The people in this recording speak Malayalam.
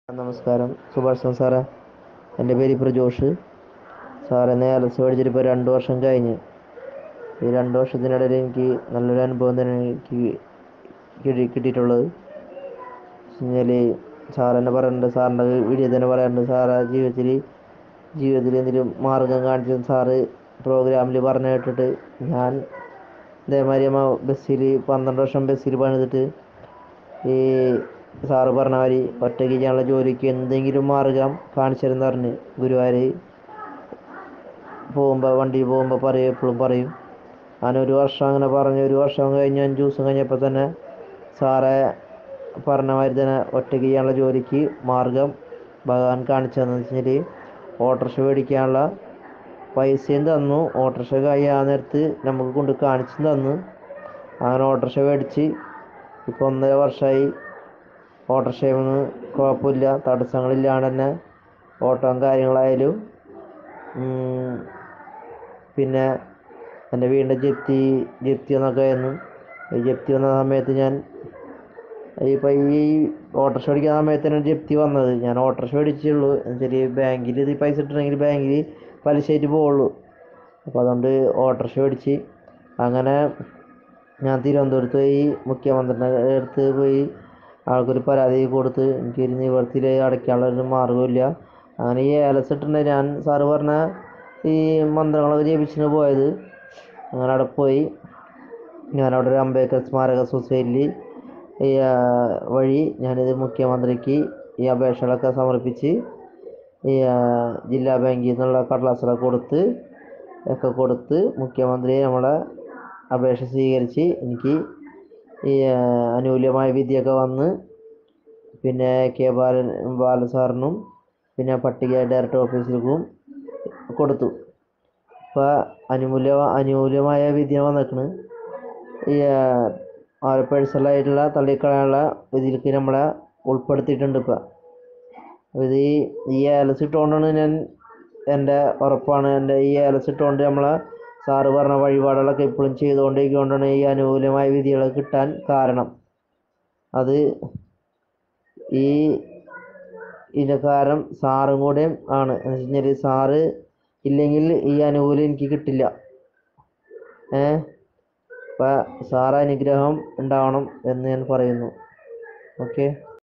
നമസ്കാരം സുഭാഷ് സാറേ എൻ്റെ പേര് ഇപ്പോൾ ജോഷ് സാറേ ഞാൻ എൽ എസ് പഠിച്ചിട്ട് ഇപ്പോൾ രണ്ട് വർഷം കഴിഞ്ഞ് ഈ രണ്ട് വർഷത്തിനിടയിൽ എനിക്ക് നല്ലൊരു അനുഭവം തന്നെ എനിക്ക് കിട്ടി കിട്ടിയിട്ടുള്ളത് കഴിഞ്ഞാൽ സാർ തന്നെ പറയുന്നുണ്ട് സാറിൻ്റെ വീഡിയോ തന്നെ പറയാറുണ്ട് സാറ് ജീവിതത്തിൽ ജീവിതത്തിൽ എന്തെങ്കിലും മാർഗം കാണിച്ചു സാറ് പ്രോഗ്രാമിൽ പറഞ്ഞു കേട്ടിട്ട് ഞാൻ ഇതേമാതിരി ബസ്സിൽ പന്ത്രണ്ട് വർഷം ബസ്സിൽ പണിതിട്ട് ഈ സാറ് പറഞ്ഞ മാതിരി ഒറ്റയ്ക്ക് ചെയ്യാനുള്ള ജോലിക്ക് എന്തെങ്കിലും മാർഗം കാണിച്ചു തരുമെന്ന് പറഞ്ഞ് ഗുരുവായൂർ പോകുമ്പോൾ വണ്ടിയിൽ പോകുമ്പോൾ പറയും എപ്പോഴും പറയും അങ്ങനെ ഒരു വർഷം അങ്ങനെ പറഞ്ഞ് ഒരു വർഷം കഴിഞ്ഞ് അഞ്ച് ദിവസം കഴിഞ്ഞപ്പോൾ തന്നെ സാറെ പറഞ്ഞ മാതിരി തന്നെ ഒറ്റയ്ക്ക് ചെയ്യാനുള്ള ജോലിക്ക് മാർഗം ഭഗവാൻ കാണിച്ചു തന്നു വെച്ചാൽ ഓട്ടോറിക്ഷ മേടിക്കാനുള്ള പൈസയും തന്നു ഓട്ടോറിക്ഷ കഴിയാൻ നേരത്ത് നമുക്ക് കൊണ്ട് കാണിച്ചും തന്നു അങ്ങനെ ഓട്ടോറിക്ഷ മേടിച്ച് ഇപ്പോൾ ഒന്നര വർഷമായി ഓട്ടോറിക്ഷയൊന്നും കുഴപ്പമില്ല തടസ്സങ്ങളില്ലാണ്ട് തന്നെ ഓട്ടവും കാര്യങ്ങളായാലും ഉം, പിന്നെ എൻ്റെ വീടിൻ്റെ ജപ്തി ജപ്തി എന്നൊക്കെ ആയിരുന്നു ഈ ജപ്തി വന്ന സമയത്ത് ഞാൻ ഇപ്പം ഈ ഓട്ടോറിക്ഷ മേടിക്കുന്ന സമയത്താണ് ജപ്തി വന്നത് ഞാൻ ഓട്ടോറിക്ഷ മേടിച്ചുള്ളൂ എന്നുവെച്ചാൽ ബാങ്കിൽ ഇത് പൈസ ഇട്ടിട്ടുണ്ടെങ്കിൽ ബാങ്കിൽ പലിശയായിട്ട് പോവുള്ളൂ അപ്പോൾ അതുകൊണ്ട് ഓട്ടോറിക്ഷ മേടിച്ച് അങ്ങനെ ഞാൻ തിരുവനന്തപുരത്ത് പോയി മുഖ്യമന്ത്രിയുടെ അടുത്ത് പോയി ആൾക്കൊരു പരാതി കൊടുത്ത് എനിക്ക് ഒരു നിവർത്തിയിൽ അടയ്ക്കാനുള്ള ഒരു മാർഗ്ഗമില്ല അങ്ങനെ ഈ ഏലസ് ഇട്ടിട്ടുണ്ട് ഞാൻ സാറ് പറഞ്ഞ ഈ മന്ത്രങ്ങളൊക്കെ ജപിച്ചിട്ട് പോയത് അങ്ങനെ അവിടെ പോയി ഞാനവിടെ ഒരു അംബേദ്കർ സ്മാരക സൊസൈറ്റിയിൽ ഈ ആ, വഴി ഞാനിത് മുഖ്യമന്ത്രിക്ക് ഈ അപേക്ഷകളൊക്കെ സമർപ്പിച്ച് ഈ ആ, ജില്ലാ ബാങ്കിൽ നിന്നുള്ള കടലാസുകളൊക്കെ കൊടുത്ത് ഒക്കെ കൊടുത്ത് മുഖ്യമന്ത്രി നമ്മളെ അപേക്ഷ സ്വീകരിച്ച് എനിക്ക് ഈ ആ, അനുകൂലമായ വിധിയൊക്കെ വന്ന് പിന്നെ കെ ബാലൻ ബാല സാറിനും പിന്നെ പട്ടിക ഡയറക്ടർ ഓഫീസിലേക്കും കൊടുത്തു ഇപ്പോൾ അനുകൂല അനുകൂലമായ വിധി വന്നിക്കണ് ഈ ആ, അവരെ പേഴ്സണലായിട്ടുള്ള തള്ളിക്കളയാനുള്ള ഇതിലേക്ക് നമ്മളെ ഉൾപ്പെടുത്തിയിട്ടുണ്ട് ഇപ്പം ഇത് ഈ ഈ ഏലസ് ഇട്ടുകൊണ്ടാണ് ഞാൻ എൻ്റെ ഉറപ്പാണ് എൻ്റെ ഈ ഏലസ് ഇട്ടുകൊണ്ട് നമ്മളെ സാറ് പറഞ്ഞ വഴിപാടുകളൊക്കെ ഇപ്പോഴും ചെയ്തുകൊണ്ടിരിക്കുന്നതുകൊണ്ടാണ് ഈ അനുകൂലമായ വിധികൾ കിട്ടാൻ കാരണം അത് ഈ ഇനക്കാരം സാറും കൂടെ ആണ് എന്ന് വെച്ച് കഴിഞ്ഞാൽ സാറ് ഇല്ലെങ്കിൽ ഈ അനുകൂലം എനിക്ക് കിട്ടില്ല ഏ അപ്പം സാറ് അനുഗ്രഹം ഉണ്ടാവണം എന്ന് ഞാൻ പറയുന്നു ഓക്കെ